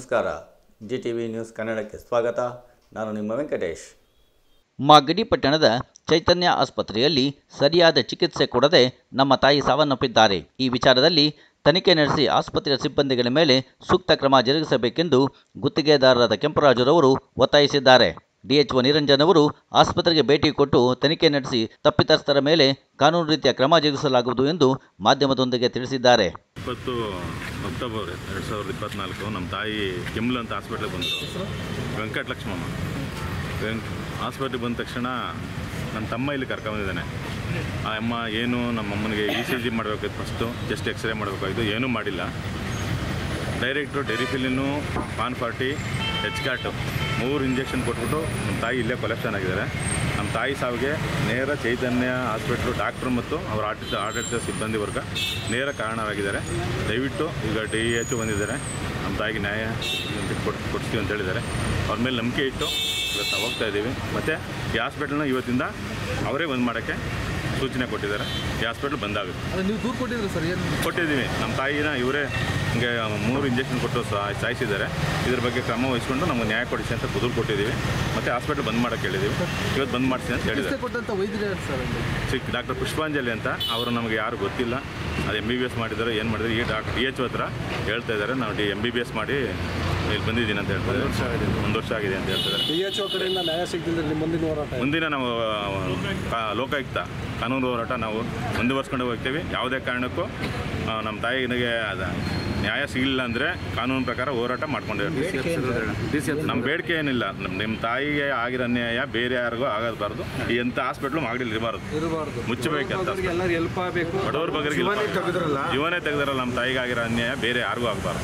ನಮಸ್ಕಾರ G T V news ಕನ್ನಡಕ್ಕೆ ಸ್ವಾಗತ ನಾನು ನಿಮ್ಮ ವೆಂಕಟೇಶ್ ಮಾಗಡಿ ಪಟ್ಟಣದ ಚೈತನ್ಯ ಆಸ್ಪತ್ರೆಯಲ್ಲಿ ಸರಿಯಾದ ಚಿಕಿತ್ಸೆ ಕೊಡದೆ ನಮ್ಮ ತಾಯಿ ಸಾವನ್ನಪ್ಪಿದ್ದಾರೆ ಈ ವಿಚಾರದಲ್ಲಿ ತನಿಖೆ ನಡೆಸಿ ಆಸ್ಪತ್ರೆಯ ಸಿಬ್ಬಂದಿಗಳ ಮೇಲೆ ಸೂಕ್ತ ಕ್ರಮ ಜರುಗಿಸಬೇಕೆಂದು ಗುತ್ತಿಗೆದಾರರಾದ ಕೆಂಪರಾಜುರವರು ಒತ್ತಾಯಿಸಿದ್ದಾರೆ ಡಿಎಚ್ಒ ನಿರಂಜನ್ ಅವರು ಆಸ್ಪತ್ರೆಗೆ ಭೇಟಿ ಕೊಟ್ಟು ತನಿಖೆ ನಡೆಸಿ ತಪ್ಪಿತಸ್ಥರ ಮೇಲೆ ಕಾನೂನು ರೀತಿಯ ಕ್ರಮ ಜರುಗಿಸಲಾಗುವುದು ಎಂದು ಮಾಧ್ಯಮದೊಂದಿಗೆ ತಿಳಿಸಿದ್ದಾರೆ ಇಪ್ಪತ್ತು ಅಕ್ಟೋಬರ್ ಎರಡು ಸಾವಿರದ ಇಪ್ಪತ್ನಾಲ್ಕು ನಮ್ಮ ತಾಯಿ ಕೆಮ್ಲು ಅಂತ ಹಾಸ್ಪಿಟ್ಲಿಗೆ ಬಂದರು ವೆಂಕಟಲಕ್ಷ್ಮಮ್ಮ ವೆಂಕ್ ಹಾಸ್ಪಿಟ್ಲಿಗೆ ಬಂದ ತಕ್ಷಣ ನನ್ನ ತಮ್ಮ ಇಲ್ಲಿ ಕರ್ಕೊಂಬಂದಿದ್ದಾನೆ ಆ ಅಮ್ಮ ಏನು ನಮ್ಮ ಅಮ್ಮನಿಗೆ ಇ ಸಿ ಜಿ ಮಾಡಬೇಕಾಗಿತ್ತು ಫಸ್ಟು ಚೆಸ್ಟ್ ಎಕ್ಸ್ರೇ ಮಾಡಬೇಕಾಗಿತ್ತು ಏನೂ ಮಾಡಿಲ್ಲ ಡೈರೆಕ್ಟ್ರು ಡೆರಿಫಿಲಿನು ಪಾನ್ ಫಾರ್ಟಿ ಹೆಚ್ ಕಾಟು ಮೂರು ಇಂಜೆಕ್ಷನ್ ಕೊಟ್ಬಿಟ್ಟು ನಮ್ಮ ತಾಯಿ ಇಲ್ಲೇ ಕೊಲೆಕ್ಷನ್ ಆಗಿದ್ದಾರೆ ನಮ್ಮ ತಾಯಿ ಸಾವಿಗೆ ನೇರ ಚೈತನ್ಯ ಹಾಸ್ಪಿಟ್ಲು ಡಾಕ್ಟ್ರು ಮತ್ತು ಅವರ ಆಡಳಿತ ಆಡಳಿತ ಸಿಬ್ಬಂದಿ ವರ್ಗ ನೇರ ಕಾರಣವಾಗಿದ್ದಾರೆ ದಯವಿಟ್ಟು ಈಗ ಡಿ ಎಚ್ ಬಂದಿದ್ದಾರೆ ನಮ್ಮ ತಾಯಿಗೆ ನ್ಯಾಯ ಅಂತ ಕೊಡ್ ಕೊಡ್ತೀವಿ ಅಂತ ಹೇಳಿದ್ದಾರೆ ಅವ್ರ ಮೇಲೆ ನಂಬಿಕೆ ಇಟ್ಟು ಇವತ್ತು ನಾವು ಹೋಗ್ತಾ ಇದ್ದೀವಿ ಮತ್ತು ಈ ಹಾಸ್ಪಿಟ್ಲನ್ನ ಇವತ್ತಿಂದ ಅವರೇ ಬಂದ್ ಮಾಡೋಕ್ಕೆ ಸೂಚನೆ ಕೊಟ್ಟಿದ್ದಾರೆ ಈ ಹಾಸ್ಪಿಟ್ಲ್ ಬಂದಾಗುತ್ತೆ ಅದೇ ನೀವು ದೂರು ಕೊಟ್ಟಿದ್ರು ಸರ್ ಏನು ಕೊಟ್ಟಿದ್ದೀವಿ ನಮ್ಮ ತಾಯಿನ ಇವರೇ ಹಿಂಗೆ ಮೂರು ಇಂಜೆಕ್ಷನ್ ಕೊಟ್ಟು ಸಾ- ಸಾಯಿಸಿದ್ದಾರೆ ಇದ್ರ ಬಗ್ಗೆ ಕ್ರಮ ವಹಿಸ್ಕೊಂಡು ನಮಗೆ ನ್ಯಾಯ ಕೊಡಿಸಿ ಅಂತ ಕುದುರು ಕೊಟ್ಟಿದ್ದೀವಿ ಮತ್ತು ಹಾಸ್ಪಿಟ್ಲ್ ಬಂದ್ ಮಾಡೋಕ್ಕೆ ಹೇಳಿದ್ದೀವಿ ಇವತ್ತು ಬಂದ್ ಮಾಡಿಸಿ ಅಂತ ಚಿಕಿತ್ಸೆ ಹೇಳಿದ್ದಾರೆ ಕೊಟ್ಟಂತ ವೈದ್ಯರು ಯಾರು ಸರ್ ಅಲ್ಲಿ ಚಿಕ್ಕ ಡಾಕ್ಟರ್ ಪುಷ್ಪಾಂಜಲಿ ಅಂತ ಅವರು ನಮಗೆ ಯಾರು ಗೊತ್ತಿಲ್ಲ ಅದು ಎಮ್ ಬಿ ಬಿ ಎಸ್ ಮಾಡಿದ್ದಾರೆ ಏನು ಮಾಡಿದ್ರು ಈ ಡಾಕ್ಟರ್ ಡಿ ಎಚ್ ಹತ್ರ ಹೇಳ್ತಾ ಇದ್ದಾರೆ ನಾವು D M B B S ಮಾಡಿ ಇಲ್ಲಿ ಬಂದಿದ್ದೀನಿ ಅಂತ ಹೇಳ್ತಾರೆ ಒಂದು ವರ್ಷ ಆಗಿದೆ ಅಂತ ಹೇಳ್ತಾರೆ ಡಿ ಎಚ್ ಒ ಕಡೆಯಿಂದ ನ್ಯಾಯ ಸಿಗ್ತಿದ್ರೆ ನಿಮ್ಮ ಮುಂದಿನ ಹೋರಾಟ ಮುಂದಿನ ನಾವು ಕಾ- ಲೋಕಾಯುಕ್ತ ಕಾನೂನು ಹೋರಾಟ ನಾವು ಮುಂದುವರ್ಸ್ಕೊಂಡು ಹೋಗ್ತೀವಿ ಯಾವುದೇ ಕಾರಣಕ್ಕೂ ಆ, ನಮ್ಮ ತಾಯಿಗೆ ಅದು ನ್ಯಾಯ ಸಿಗಲಿಲ್ಲ ಅಂದರೆ ಕಾನೂನು ಪ್ರಕಾರ ಹೋರಾಟ ಮಾಡ್ಕೊಂಡು ಇರ್ತೀವಿ ನಮ್ಮ ಬೇಡಿಕೆ ಏನಿಲ್ಲ ನಮ್ಮ ನಿಮ್ಮ ತಾಯಿಗೆ ಆಗಿರೋ ಅನ್ಯಾಯ ಬೇರೆ ಯಾರಿಗೂ ಆಗಬಾರ್ದು ಈ ಎಂಥ ಹಾಸ್ಪಿಟ್ಲು ಮಾಗಡಿಲಿ ಇರಬಾರ್ದು ಇರಬಾರ್ದು ಮುಚ್ಚಬೇಕು ಅಂತ ಎಲ್ಲರೂ ಹೆಲ್ಪ್ ಆಗಬೇಕು ಬಡವ್ರ ಬಗ್ಗೆ ಜೀವನೇ ತೆಗೆದಿರಲ್ಲ ನಮ್ಮ ತಾಯಿಗೆ ಆಗಿರೋ ಅನ್ಯಾಯ ಬೇರೆ ಯಾರಿಗೂ ಆಗಬಾರ್ದು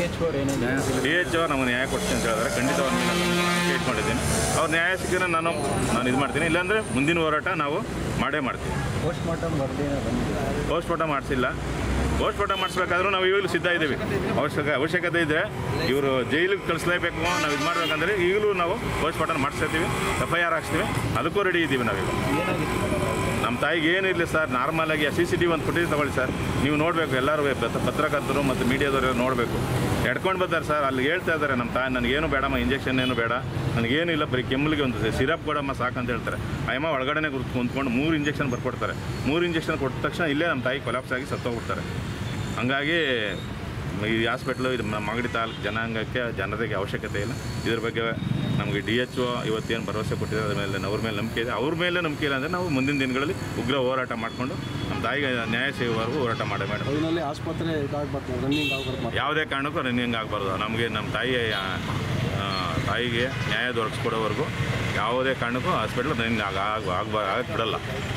ಡಿ ಎಚ್ ಅವ್ರು ನಮಗೆ ನ್ಯಾಯ ಕೊಡ್ತೀನಿ ಅಂತ ಹೇಳಿದ್ರೆ ಖಂಡಿತವಾಗಿ ನಾನು ಕೇಟ್ ಮಾಡಿದ್ದೀನಿ ಅವ್ರು ನ್ಯಾಯ ಸಿಕ್ಕಿದ್ರೆ ನಾನು ನಾನು ಇದು ಮಾಡ್ತೀನಿ ಇಲ್ಲಾಂದರೆ ಮುಂದಿನ ಹೋರಾಟ ನಾವು ಮಾಡೇ ಮಾಡ್ತೀವಿ ಪೋಸ್ಟ್ ಮಾರ್ಟಮ್ ವರದಿನ ಬಂದಿದೆ ಪೋಸ್ಟ್ ಮಾರ್ಟಮ್ ಮಾಡಿಸಿಲ್ಲ ಪೋಸ್ಟ್ ಮಾರ್ಟಮ್ ಮಾಡಿಸ್ಬೇಕಾದ್ರೂ ನಾವು ಈಗಲೂ ಸಿದ್ಧ ಇದ್ದೀವಿ ಅವಶ್ಯಕ ಅವಶ್ಯಕತೆ ಇದ್ದರೆ ಇವರು ಜೈಲಿಗೆ ಕಳಿಸ್ಲೇಬೇಕು ನಾವು ಇದು ಮಾಡಬೇಕಂದ್ರೆ ಈಗಲೂ ನಾವು ಪೋಸ್ಟ್ ಮಾರ್ಟಮ್ ಮಾಡಿಸ್ತೀವಿ ಎಫ್ ಐ ಆರ್ ಹಾಕ್ಸ್ತೀವಿ ಅದಕ್ಕೂ ರೆಡಿ ಇದ್ದೀವಿ ನಾವೀಗ ನಮ್ಮ ತಾಯಿಗೆ ಏನಿರಲಿ ಸರ್ ನಾರ್ಮಲಾಗಿ ಸಿ ಸಿ ಟಿ ಒಂದು ಕೊಟ್ಟಿದ್ದು ತಗೊಳ್ಳಿ ಸರ್ ನೀವು ನೋಡಬೇಕು ಎಲ್ಲರೂ ಪತ್ರ- ಪತ್ರಕರ್ತರು ಮತ್ತು ಮೀಡಿಯಾದವರು ನೋಡಬೇಕು ಎಡ್ಕೊಂಡು ಬರ್ತಾರೆ ಸರ್ ಅಲ್ಲಿ ಹೇಳ್ತಾ ಇದ್ದಾರೆ ನಮ್ಮ ತಾಯಿ ನನಗೇನು ಬೇಡಮ್ಮ ಇಂಜೆಕ್ಷನ್ ಏನು ಬೇಡ ನನಗೇನು ಇಲ್ಲ ಬರೀ ಕೆಮ್ಮಲಿಗೆ ಒಂದು ಸಿರಪ್ ಕೊಡಮ್ಮ ಸಾಕಂತ ಹೇಳ್ತಾರೆ ಅಯ್ಯಮ್ಮ ಒಳಗಡೆನೆ ಕುರ್ತ್- ಕುಂತ್ಕೊಂಡು ಮೂರು ಇಂಜೆಕ್ಷನ್ ಬರ್ಕೊಡ್ತಾರೆ ಮೂರು ಇಂಜೆಕ್ಷನ್ ಕೊಟ್ಟ ತಕ್ಷಣ ಇಲ್ಲೇ ನಮ್ಮ ತಾಯಿ ಕೊಲಾಪ್ಸ್ ಆಗಿ ಸತ್ತೋಗ್ಬಿಡ್ತಾರೆ ಹಂಗಾಗಿ ಈ ಹಾಸ್ಪಿಟ್ಲು ಇದು ನಮ್ಮ ಮಾಗಡಿ ತಾಲೂಕು ಜನಾಂಗಕ್ಕೆ ಜನರಿಗೆ ಅವಶ್ಯಕತೆ ಇಲ್ಲ ಇದ್ರ ಬಗ್ಗೆ ನಮಗೆ ಡಿ ಎಚ್ ಒ ಇವತ್ತೇನು ಭರವಸೆ ಕೊಟ್ಟಿದ್ದಾರೆ ಅದ್ರ ಮೇಲೆ ಅವ್ರ ಮೇಲೆ ನಂಬಿಕೆ ಇದೆ ಅವ್ರ ಮೇಲೆ ನಂಬಿಕೆ ಇಲ್ಲ ಅಂದರೆ ನಾವು ಮುಂದಿನ ದಿನಗಳಲ್ಲಿ ಉಗ್ರ ಹೋರಾಟ ಮಾಡಿಕೊಂಡು ನಮ್ಮ ತಾಯಿಗೆ ನ್ಯಾಯ ಸಿಗುವವರೆಗೂ ಹೋರಾಟ ಮಾಡೇ ಮೇಡಮ್ ಅದರಲ್ಲಿ ಆಸ್ಪತ್ರೆ ಇದಾಗಬಾರ್ದು ರನ್ನಿಂಗ್ ಆಗ್ಬಾರ್ದು ಯಾವುದೇ ಕಾರಣಕ್ಕೂ ರನ್ನಿಂಗ್ ಆಗಬಾರ್ದು ನಮಗೆ ನಮ್ಮ ತಾಯಿಯ ಆ, ತಾಯಿಗೆ ನ್ಯಾಯ ದೊರಕಿಸ್ಕೊಡೋವರೆಗೂ ಯಾವುದೇ ಕಾರಣಕ್ಕೂ ಹಾಸ್ಪಿಟ್ಲ್ ರನ್ನಿಂಗ್ ಆಗ ಆಗಬಾರ್ದು ಆಗಕ್ಕೆ ಬಿಡಲ್ಲ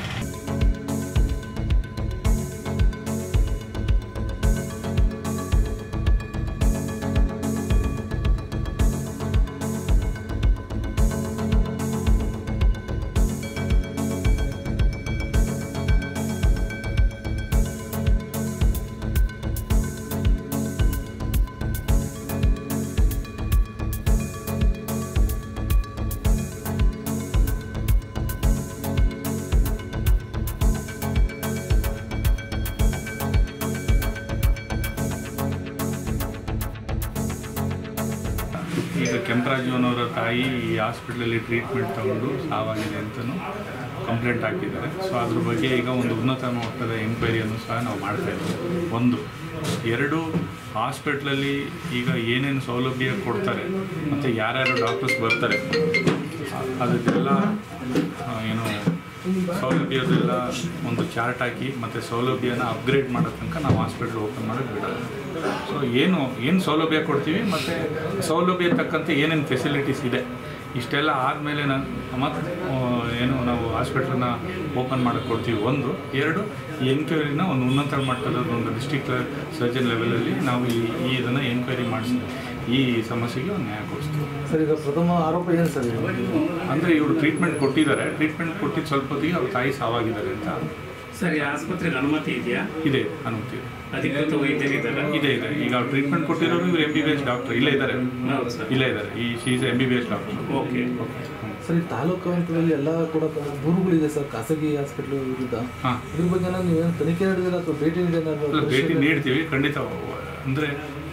ಈಗ ಕೆಂಪರಾಜುವನವರ ತಾಯಿ ಈ ಹಾಸ್ಪಿಟ್ಲಲ್ಲಿ ಟ್ರೀಟ್ಮೆಂಟ್ ತಗೊಂಡು ಸಾವಾಗಿದೆ ಅಂತಲೂ ಕಂಪ್ಲೇಂಟ್ ಹಾಕಿದ್ದಾರೆ ಸೊ ಅದ್ರ ಬಗ್ಗೆ ಈಗ ಒಂದು ಉನ್ನತ ಮಟ್ಟದ ಎಂಕ್ವೈರಿಯನ್ನು ಸಹ ನಾವು ಮಾಡ್ತಾ ಇದ್ದೀವಿ ಒಂದು ಎರಡು ಹಾಸ್ಪಿಟ್ಲಲ್ಲಿ ಈಗ ಏನೇನು ಸೌಲಭ್ಯ ಕೊಡ್ತಾರೆ ಮತ್ತು ಯಾರ್ಯಾರು ಡಾಕ್ಟರ್ಸ್ ಬರ್ತಾರೆ ಅ- ಅದಕ್ಕೆಲ್ಲ ಆ, ಏನು ಸೌಲಭ್ಯದೆಲ್ಲ ಒಂದು ಚಾರ್ಟ್ ಹಾಕಿ ಮತ್ತು ಸೌಲಭ್ಯನ ಅಪ್ಗ್ರೇಡ್ ಮಾಡೋ ತನಕ ನಾವು ಹಾಸ್ಪಿಟ್ಲ್ ಓಪನ್ ಮಾಡೋದು ಬಿಡೋದು ಸೊ ಏನು ಏನು ಸೌಲಭ್ಯ ಕೊಡ್ತೀವಿ ಮತ್ತು ಸೌಲಭ್ಯ ತಕ್ಕಂತೆ ಏನೇನು ಫೆಸಿಲಿಟೀಸ್ ಇದೆ ಇಷ್ಟೆಲ್ಲ ಆದಮೇಲೆ ನಾನು ಮತ್ತು ಏನು ನಾವು ಹಾಸ್ಪಿಟ್ಲನ್ನ ಓಪನ್ ಮಾಡೋಕ್ಕೆ ಕೊಡ್ತೀವಿ ಒಂದು ಎರಡು ಈ ಎನ್ಕ್ವೈರಿನ ಒಂದು ಉನ್ನತ ಮಟ್ಟದ ಒಂದು ಡಿಸ್ಟಿಕ್ ಸರ್ಜನ್ ಲೆವೆಲಲ್ಲಿ ನಾವು ಈ ಈ ಇದನ್ನು ಎನ್ಕ್ವೈರಿ ಮಾಡಿಸಿ ಈ ಸಮಸ್ಯೆಗೆ ಒಂದು ನ್ಯಾಯ ಕೊಡಿಸ್ತೀವಿ ಸರ್ ಈಗ ಪ್ರಥಮ ಆರೋಪ ಏನು ಸರ್ ಇದು? ಅಂದರೆ ಇವರು ಟ್ರೀಟ್ಮೆಂಟ್ ಕೊಟ್ಟಿದ್ದಾರೆ ಟ್ರೀಟ್ಮೆಂಟ್ ಕೊಟ್ಟಿದ್ದು ಸ್ವಲ್ಪ ಹೊತ್ತಿಗೆ ಅವ್ರ ತಾಯಿ ಸಾವಾಗಿದ್ದಾರೆ ಅಂತ ಸರ್ ಈ ಆಸ್ಪತ್ರೆಗೆ ಅನುಮತಿ ಇದೆಯಾ ಇದೆ ಅನುಮತಿ ಇದೆ. ಅಧಿಕೃತ ವೈದ್ಯರಿದ್ದಾರೆ ಇದೆ ಇದೆ ಈಗ ಅವ್ರು ಟ್ರೀಟ್ಮೆಂಟ್ ಕೊಟ್ಟಿರೋರು ಇವರು M B B S doctor ಇಲ್ಲೇ ಇದ್ದಾರೆ ಹೌದು ಸರ್ ಇಲ್ಲೇ ಇದ್ದಾರೆ ಈ ಶೀಸ್ M B B S doctor okay sir ಈ ತಾಲೂಕು ಹಂತದಲ್ಲಿ ಎಲ್ಲ ಕೂಡ ದೂರುಗಳಿದೆ ಸರ್ ಖಾಸಗಿ ಹಾಸ್ಪಿಟ್ಲ್ ವಿರುದ್ಧ ಹಾಂ ಇದ್ರ ಬಗ್ಗೆ ನೀವೇನು ತನಿಖೆ ನಡೆದಿಲ್ಲ ಅಥವಾ ಭೇಟಿ ನೀಡಿಲ್ಲ ಅಲ್ಲ ಭೇಟಿ ನೀಡ್ತೀವಿ ಖಂಡಿತ ಅಂದರೆ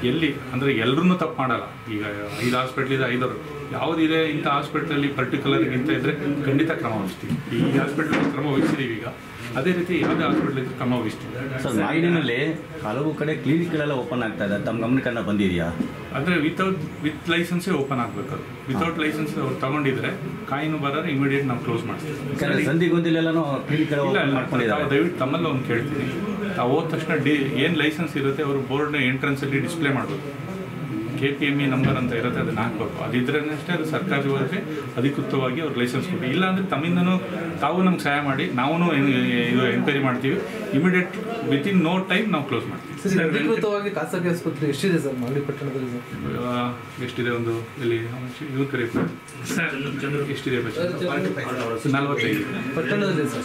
ಎಲ್ಲಿ ಅಂದರೆ ಎಲ್ಲರೂ ತಪ್ಪು ಮಾಡಲ್ಲ ಈಗ ಐದು ಹಾಸ್ಪಿಟ್ಲ್ ಇದೆ ಐದವರು ಯಾವುದಿದೆ ಇಂಥ ಹಾಸ್ಪಿಟ್ಲಲ್ಲಿ ಪರ್ಟಿಕ್ಯುಲರ್ ಇಂಥ ಇದ್ದರೆ ಖಂಡಿತ ಕ್ರಮ ವಹಿಸ್ತೀವಿ ಈ ಹಾಸ್ಪಿಟ್ಲಲ್ಲಿ ಕ್ರಮ ವಹಿಸಿದ್ದೀವಿ ಈಗ ಅದೇ ರೀತಿ ಯಾವುದೇ ಹಾಸ್ಪಿಟ್ಲ್ ಇದ್ದರೆ ಕ್ರಮ ವಹಿಸ್ತೀವಿ ಸರ್ ಮಾಗಡಿನಲ್ಲಿ ಹಲವು ಕಡೆ ಕ್ಲಿನಿಕ್ಗಳೆಲ್ಲ ಓಪನ್ ಆಗ್ತಾ ಇದೆ ತಮ್ಮ ಗಮನಕ್ಕನ್ನ ಬಂದಿದೆಯಾ ಅಂದರೆ ವಿತೌಟ್ ವಿತ್ ಲೈಸೆನ್ಸೇ ಓಪನ್ ಆಗಬೇಕು ಅದು ವಿತೌಟ್ ಲೈಸೆನ್ಸ್ ಅವ್ರು ತಗೊಂಡಿದ್ರೆ ಕಾಯಿನು ಬರೋರು ಇಮಿಡಿಯೇಟ್ ನಾವು ಕ್ಲೋಸ್ ಮಾಡ್ತೀವಿ ಯಾಕಂದ್ರೆ ಸಂದಿಗೊಂದಿಲೆಲ್ಲನೂ ಕ್ಲಿನಿಕ್ಗಳ ಇಲ್ಲ ಓಪನ್ ಇಲ್ಲ ಮಾಡ್ಕೊಂಡಿದ್ದಾರೆ ತಾವು ದಯವಿಟ್ಟು ತಮ್ಮಲ್ಲಿ ಒಂದು ಕೇಳ್ತೀನಿ ತಾವು ಹೋದ ತಕ್ಷಣ ಡಿ ಏನು ಲೈಸೆನ್ಸ್ ಇರುತ್ತೆ ಅವರು ಬೋರ್ಡ್ನ ಎಂಟ್ರೆನ್ಸಲ್ಲಿ ಡಿಸ್ಪ್ಲೇ ಮಾಡಬೇಕು K P M E number ಅಂತ ಇರುತ್ತೆ ಅದನ್ನ ಹಾಕ್ಬೇಕು ಅದಿದ್ರೆ ಅಷ್ಟೇ ಅದು ಸರ್ಕಾರವಾಗಿ ಅಧಿಕೃತವಾಗಿ ಅವ್ರು ಲೈಸೆನ್ಸ್ ಕೊಡಿ ಇಲ್ಲ ಅಂದರೆ ತಮ್ಮಿಂದನೂ ತಾವು ನಮ್ಗೆ ಸಹಾಯ ಮಾಡಿ ನಾವು ಇದು ಎನ್ಕ್ವೈರಿ ಮಾಡ್ತೀವಿ immediate with in no time ನಾವು ಕ್ಲೋಸ್ ಮಾಡ್ತೀವಿ ಸರ್ ಅಧಿಕೃತವಾಗಿ ಖಾಸಗಿ ಆಸ್ಪತ್ರೆ ಎಷ್ಟಿದೆ ಸರ್ ಮಾಗಡಿ ಪಟ್ಟಣದಲ್ಲಿ ಸರ್ ಆ, ಎಷ್ಟಿದೆ ಒಂದು ಇಲ್ಲಿ ಇವ್ರು ಕರೆ ಸರ್ ಎಷ್ಟಿದೆ ನಲ್ವತ್ತೈದು ಪಟ್ಟಣದಲ್ಲಿ ಸರ್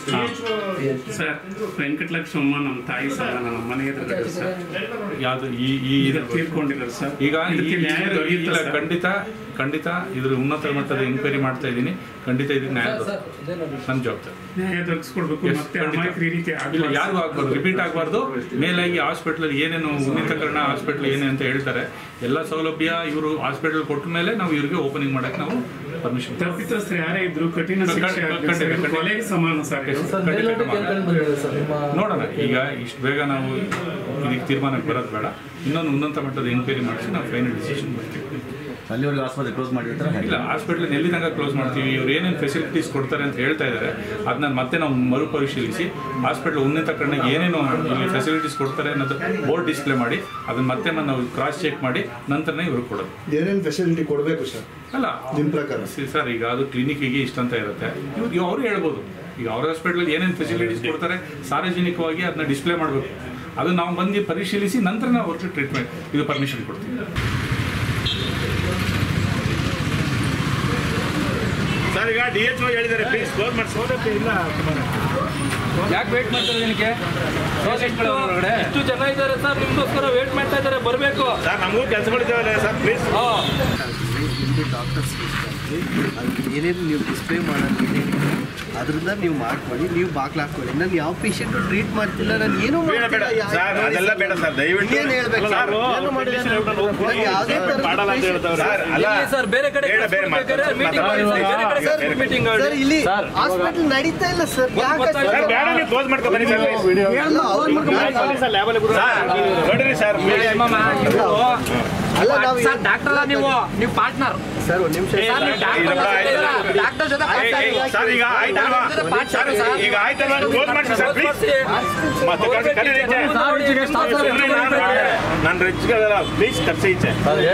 ಸರ್ ವೆಂಕಟಲಕ್ಷ್ಮಮ್ಮ ನಮ್ಮ ತಾಯಿ ಸರ್ ನಮ್ಮ ಮನೆ ಎದುರುಗಡೆ ಸರ್ ಯಾವುದು ಈ ಈ ಈಗ ಇದ್ರ ಬಗ್ಗೆ? ತೀರ್ಕೊಂಡಿದ್ದಾರೆ ಸರ್ ಈಗ ಈ- ಇದಕ್ಕೆ ನ್ಯಾಯ ಈ- ದೊರೆಯುತ್ತಾ ಇಲ್ಲ ಸರ್? ಖಂಡಿತ ಖಂಡಿತ ಇದ್ರ ಉನ್ನತ ಮಟ್ಟದ ಎನ್ಕ್ವೈರಿ ಮಾಡ್ತಾ ಇದ್ದೀನಿ ಖಂಡಿತ ಇದಕ್ಕೆ ನ್ಯಾಯ ಸರ್ ದೊರಕುತ್ತೆ. ಇದೇ ನೋಡಿ ನನ್ನ ಜವಾಬ್ದಾರಿ ನ್ಯಾಯ ದೊರಕಿಸ್ಕೊಡ್ಬೇಕು Yes, ಮತ್ತೆ ಖಂಡಿತ. ಅಮಾಯಕರು ಈ ರೀತಿ ಇಲ್ಲ ಆಗ್ಬಾರ್ದು. ಯಾರಿಗೂ ಆಗ್ಬಾರ್ದು ರಿಪೀಟ್ ಆಗಬಾರ್ದು ಮೇಲಾಗಿ ಹಾಸ್ಪಿಟ್ಲ್ ಏನೇನು ಉನ್ನತೀಕರಣ ಹಾಸ್ಪಿಟ್ಲ್ ಏನೇ ಅಂತ ಹೇಳ್ತಾರೆ ಎಲ್ಲ ಸೌಲಭ್ಯ ಇವರು ಹಾಸ್ಪಿಟಲ್ ಕೊಟ್ಟ ಮೇಲೆ ನಾವು ಇವ್ರಿಗೆ ಓಪನಿಂಗ್ ಮಾಡಕ್ಕೆ ನಾವು ಪರ್ಮಿಷನ್ ತಪ್ಪಿತಸ್ಥರು ಯಾರೇ ಇದ್ರು ಕಠಿಣ ಖಂಡಿತ, ಶಿಕ್ಷೆ ಆಗ್ಲಿ ಸರ್. ಖಂಡಿತ. ಕೊಲೆಗೆ ಸಮಾನ ಸರ್ ಇದು. ಸರ್ ಮೇಲ್ನೋಟಕ್ಕೆ ಏನ್ ಕಂಡು ಬಂದಿದೆ ಸರ್ ನಿಮ್ಮ ನೋಡೋಣ ಈಗ ಇಷ್ಟು ಬೇಗ ನಾವು ಇದಕ್ಕೆ ತೀರ್ಮಾನಕ್ಕೆ ಬರೋದು ಬೇಡ ಇನ್ನೊಂದು ಉನ್ನತ ಮಟ್ಟದ ಎನ್ಕ್ವೈರಿ ಮಾಡಿಸಿ ನಾವು ಫೈನಲ್ ಡಿಸಿಷನ್ ಮಾಡ್ತೀವಿ ಅಲ್ಲಿವರೆಗೂ ಆಸ್ಪತ್ರೆ ಕ್ಲೋಸ್ ಮಾಡಿರ್ತಾರೆ ಹೇಗೆ? ಇಲ್ಲ ಹಾಸ್ಪಿಟ್ಲ್ ಎಲ್ಲಿ ತನಕ ಕ್ಲೋಸ್ ಮಾಡ್ತೀವಿ ಇವ್ರು ಏನೇನು ಫೆಸಿಲಿಟೀಸ್ ಕೊಡ್ತಾರೆ ಅಂತ ಹೇಳ್ತಾ ಇದ್ದಾರೆ ಅದನ್ನ ಮತ್ತೆ ನಾವು ಮರುಪರಿಶೀಲಿಸಿ ಹಾಸ್ಪಿಟ್ಲ್ ಉನ್ನತೀಕರಣಕ್ಕೆ ಏನೇನು ಇಲ್ಲಿ ಫೆಸಿಲಿಟೀಸ್ ಕೊಡ್ತಾರೆ ಅನ್ನೋದು ಬೋರ್ಡ್ ಡಿಸ್ಪ್ಲೇ ಮಾಡಿ ಅದನ್ನ ಮತ್ತೆ ನಾವು ಕ್ರಾಸ್ ಚೆಕ್ ಮಾಡಿ ನಂತರನೇ ಇವ್ರಿಗೆ ಕೊಡೋದು ಏನೇನು ಫೆಸಿಲಿಟಿ ಕೊಡಬೇಕು ಸರ್ ಅಲ್ಲ ನಿಮ್ಮ ಪ್ರಕಾರ ಸಿ- ಸರ್ ಈಗ ಅದು ಕ್ಲಿನಿಕ್ಕಿಗೆ ಇಷ್ಟಂತ ಇರುತ್ತೆ ಇವಾಗ ಅವರು ಹೇಳ್ಬೋದು ಈಗ ಅವ್ರ ಹಾಸ್ಪಿಟ್ಲಲ್ಲಿ ಏನೇನು ಫೆಸಿಲಿಟೀಸ್ ಕೊಡ್ತಾರೆ ಸಾರ್ವಜನಿಕವಾಗಿ ಅದನ್ನ ಡಿಸ್ಪ್ಲೇ ಮಾಡಬೇಕು ಅದು ನಾವು ಬಂದು ಪರಿಶೀಲಿಸಿ ನಂತರ ನಾವು ಅವ್ರಿಗೆ ಟ್ರೀಟ್ಮೆಂಟ್ ಇದು ಪರ್ಮಿಷನ್ ಕೊಡ್ತೀವಿ ಸರ್ ಈಗ ಡಿ ಎಚ್ ಹೇಳಿದ್ದಾರೆ ಪ್ಲೀಸ್ ಕ್ಲೋಸ್ ಮಾಡಿಸಿ ಇಲ್ಲ ಯಾಕೆ ವೇಟ್ ಮಾಡ್ತಾರೆ ನಿನಗೆ ಎಷ್ಟು ಜನ ಇದ್ದಾರೆ ಸರ್ ನಿಮ್ಗೋಸ್ಕರ ವೇಟ್ ಮಾಡ್ತಾ ಇದ್ದಾರೆ ಬರಬೇಕು ಸರ್ ನಮಗೂ ಕೆಲಸಗಳಿದ್ದಾವಲ್ಲ ಸರ್ ಪ್ಲೀಸ್ ನಿಮಗೆ ಡಾಕ್ಟರ್ಸ್ ಏನೇನು ನೀವು ಡಿಸ್ಪ್ಲೇ ಮಾಡೋದು ಏನೇನು ಅದರಿಂದ ನೀವು ಮಾಡ್ಕೊಳ್ಳಿ ನೀವು ಬಾಗ್ಲು ಹಾಕೊಳ್ಳಿ ನಾನು ಯಾವ ಪೇಷಂಟು ಟ್ರೀಟ್ ಮಾಡ್ತಿಲ್ಲ ನಾನು ಏನೂ ಬೇಡ ಬೇಡ ಮಾಡ್ತಿಲ್ಲ. ಯಾ- ಸರ್ ಅದೆಲ್ಲ ಬೇಡ ಸರ್ ದಯವಿಟ್ಟು ಇನ್ನೇನ್ ಹೇಳ್ಬೇಕು ಸರ್? ಏನು ಮಾಡಿಲ್ಲ ನಾನು? ನಾನು ಯಾವುದೇ ಥರದ ಮಾಡಲ್ಲ ಅಂತ ಹೇಳ್ತಾವ್ರೆ. ಸರ್ ಅಲ್ಲ ಸರ್ ಬೇರೆ ಕಡೆ ಬೇಡ, ಬೇರೆ ಬೇಕಾದ್ರೆ ಮಾತಾಡಿ. ಮೀಟಿಂಗ್ ಮಾಡಿ ಸರ್, ಬೇರೆ ಕಡೆ ಸರ್, ಮೀಟಿಂಗ್ ಸರ್ ಇಲ್ಲಿ ಹಾಸ್ಪಿಟಲ್ ನಡೀತಾ ಇಲ್ಲ ಸರ್ ಯಾಕೆ ಸರ್ ಬೇಡ ನೀವು ಕ್ಲೋಸ್ ಮಾಡ್ಕೊ ಬನ್ನಿ ಸರ್ ಹೇಳಲ್ಲ, ಅವ್ರು ಮಾಡ್ಕೊಂಡು ಸರ್ ನೋಡ್ರಿ ಸರ್ ಅಲ್ಲ ನಾವು ಸರ್ ಡಾಕ್ಟರ್ ಅಲ್ಲ ನೀವು ನೀವು ಪಾರ್ಟ್ನರ್ ಸರ್ ಒಂದು ನಿಮಿಷ ಡಾಕ್ಟರ್ ಜೊತೆ ಸರ್ ಈಗ ಆಯ್ತಲ್ವಾ ಸರ್ ಈಗ ಆಯ್ತಲ್ವಾ ಕ್ಲೋಸ್ ಮಾಡಿ ಸರ್ ಪ್ಲೀಸ್ ಮತ್ತೆ ಕರ್ಸಿ- ಕರೀರಿ ಈಚೆ. ಸುಮ್ನೆ ನಾನು ನಾನು ರಿಚ್ಗಳಲ್ಲ ಪ್ಲೀಸ್ ಕರ್ಸಿ ಈಚೆ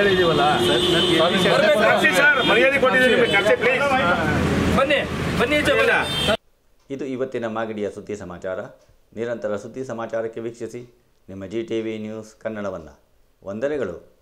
ಕರ್ಸಿ ಸರ್ ಮರ್ಯಾದೆ ಕೊಟ್ಟಿದ್ದೀನಿ ನಿಮಗೆ ಕರ್ಸಿ ಪ್ಲೀಸ್ ಬನ್ನಿ ಬನ್ನಿ ಈಚೆ ಬನ್ನಿ ಇದು ಇವತ್ತಿನ ಮಾಗಡಿಯ ಸುದ್ದಿ ಸಮಾಚಾರ ನಿರಂತರ ಸುದ್ದಿ ಸಮಾಚಾರಕ್ಕೆ ವೀಕ್ಷಿಸಿ ನಿಮ್ಮ ಜಿ ಟಿ ವಿ ನ್ಯೂಸ್ ಕನ್ನಡವನ್ನು ವಂದನೆಗಳು